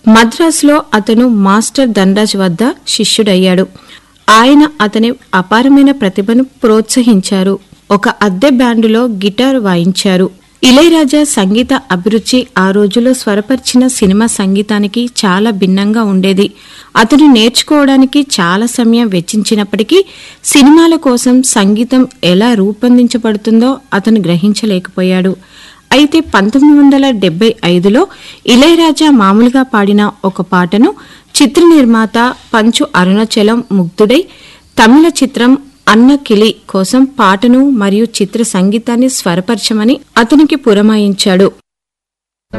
మద్రాసులో అతను మాస్టర్ ధనరాజ్ వద్ద శిష్యుడయ్యాడు ఆయన అతని అపారమైన ప్రతిభను ప్రోత్సహించారు ఒక అద్దె బ్యాండులో గిటార్ వాయించారు ఇళయరాజా సంగీత అభిరుచి ఆ రోజులో స్వరపరిచిన సినిమా సంగీతానికి చాలా భిన్నంగా ఉండేది అతను నేర్చుకోవడానికి చాలా సమయం వెచ్చించినప్పటికీ సినిమాల కోసం సంగీతం ఎలా రూపొందించబడుతుందో అతను గ్రహించలేకపోయాడు అయితే పంతొమ్మిది వందల డెబ్బై ఐదులో ఇళయరాజా మామూలుగా పాడిన ఒక పాటను చిత్ర నిర్మాత పంచు అరుణాచలం ముగ్ధుడై తమిళ చిత్రం అన్న కిలి కోసం పాటను మరియు చిత్ర సంగీతాన్ని స్వరపరచమని అతనికి పురమాయించాడు